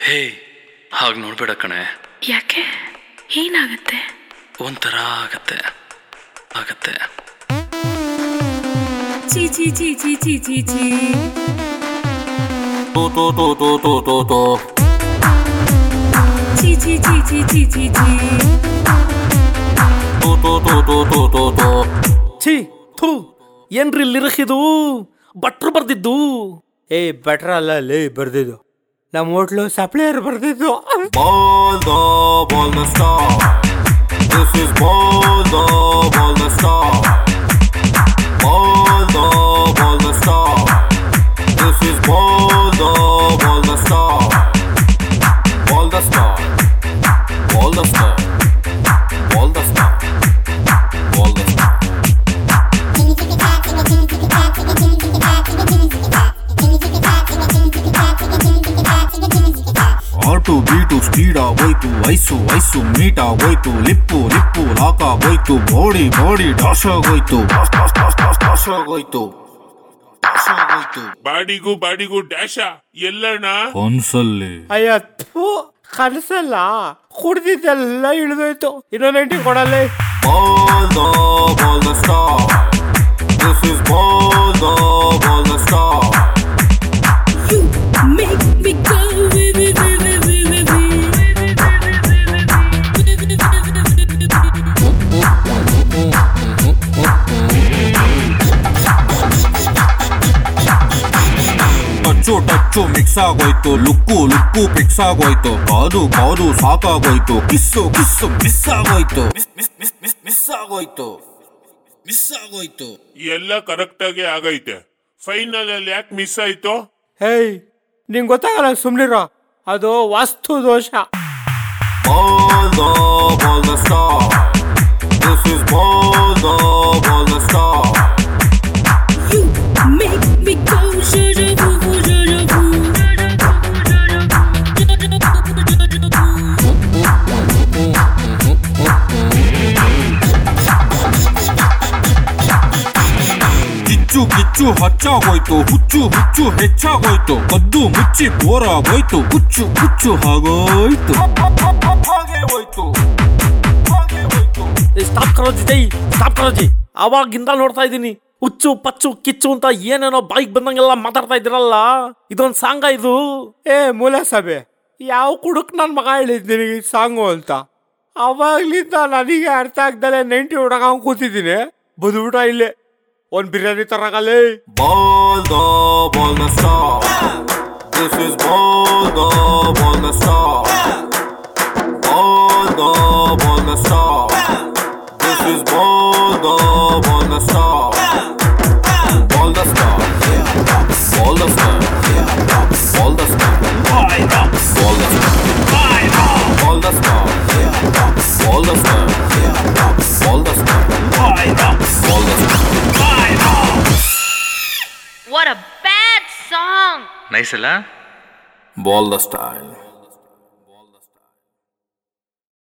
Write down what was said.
ಹೇ ಹಾಗೆ ನೋಡ್ಬೇಡ ಕಣೆ ಯಾಕೆ ಏನಾಗುತ್ತೆ ಒಂಥರ ಆಗತ್ತೆ ಆಗತ್ತೆ ಚಿ ಚಿ ಚಿ ಚಿ ಚಿ ಚಿ ಚಿ ತೋ ತೋ ತೋ ತೋ ತೋ ತೋ ತೋ ಚಿ ಚಿ ಚಿ ಚಿ ಚಿ ಚಿ ಚಿ ತೋ ತೋ ತೋ ತೋ ತೋ ತೋ ತೋ ಛೀ ಥೂ ಏನ್ರಿ ಲಿರಕಿದು ಭಟ್ರು ಬರ್ದಿದ್ದು ಏ ಭಟ್ರ ಅಲ್ಲ ಲೇ ಬರ್ದಿದ್ದು ನಮ್ಮ ಹೋಟ್ಲು ಸಪ್ಲೈಯರ್ ಬರ್ದಿದ್ದು Ball the ball the star. This is ball the ball the star. Ball the ball the star. This is ball the ball the star. Ball the star. Ball the star. Ball the star. Ball the star. Heart beat speed ಆಗೋಯ್ತು eyes eyes meet ಆಗೋಯ್ತು lip lip lock ಆಗೋಯ್ತು body body dash ಆಗೋಯ್ತು dash dash dash dash dash ಆಗೋಯ್ತು dash ಆಗೋಯ್ತು ಬಾಡಿಗೂ ಬಾಡಿಗೂ ಡ್ಯಾಶ ಎಲ್ಲಣ್ಣ ಕನ್ಸಲ್ಲಿ ಅಯ್ಯ ಥೂ ಕನಸಲ್ಲ ಕುಡ್ದಿದ್ದೆಲ್ಲ ಇಳಿದೋಯ್ತು ಇನ್ನೊಂದು ಎಂಟಿ ಕೊಡಲ್ಲ ball the ball the star this is ball the ball the star You make me go wee wee wee wee wee wee touch touch mix ಆಗೋಯ್ತು look look fix ಆಗೋಯ್ತು ಕಾದು ಕಾದು ಸಾಕಾಗೋಯ್ತು ಕಿಸ್ಸು ಕಿಸ್ಸು ಮಿಸ್ ಆಗೋಯ್ತು miss miss miss miss miss ಆಗೋಯ್ತು miss ಆಗೋಯ್ತು ಎಲ್ಲ correct ಆಗಿ ಆಗೈತೆ ಫೈನಲ್ ಅಲ್ಲಿ ಯಾಕೆ ಮಿಸ್ ಆಯ್ತು ಹೇಯ್ ನಿಂಗೆ ಗೊತ್ತಾಗಲ್ಲ ಸುಮ್ನಿರೋ ಅದು ವಾಸ್ತು ದೋಷ Ball the ball the star. This is ball the ball the star. You make me go je je vous je je vous ಕಿಚ್ಚು ಕಿಚ್ಚು ಹಚ್ಚಾಗೋಯ್ತು ಹುಚ್ಚು ಹುಚ್ಚು ಹೆಚ್ಚಾಗೋಯ್ತು ಕದ್ದು ಮುಚ್ಚಿ ಬೋರಾಗೋಯ್ತು ಹುಚ್ಚು ಹುಚ್ಚು ಹಾಗೋಯ್ತು ಹಾಗೆ ಹೋಯ್ತು ಹಾಗೆ ಹೋಯ್ತು ಸ್ಟಾಪ್ ಕರೋಜಿ ಜೈ ಸ್ಟಾಪ್ ಕರೋಜಿ ಅವಾಗಿಂದ ನೋಡ್ತಾ ಇದ್ದೀನಿ ಹುಚ್ಚು ಪಚ್ಚು ಕಿಚ್ಚು ಅಂತ ಏನೇನೋ ಬಾಯಿಗೆ ಬಂದಂಗೆಲ್ಲ ಮಾತಾಡ್ತಾ ಇದ್ದೀರಲ್ಲ ಇದೊಂದು ಸಾಂಗ ಇದು ಏ ಮೂಲ ಸಭೆ ಯಾವ ಕುಡುಕ್ ನನ್ನ ಮಗ ಹೇಳಿದ್ದೀನಿ ಈ ಸಾಂಗು ಅಂತ ಅವಾಗ್ಲಿಂದ ನನಗೆ ಅರ್ಥ ಆಗ್ದಲೆ ನೈಂಟಿ ಹೊಡಗ ಕೂತಿದ್ದೀನಿ ಬದುಬಿಟ ಇಲ್ಲೇ ಒಂದ್ ಬಿರಿಯಾನಿ ತರಗಲೇ Ball the ball the star. This is ball the ball the star. Ball the ball the star. This is ball the ball the star. Ball the star. Ball the star. Ball the star. Ball the star. Ball the star. Ball the star. Ball the star. Ball the star. What a bad song! Nice ಅಲ್ಲ Ball the style.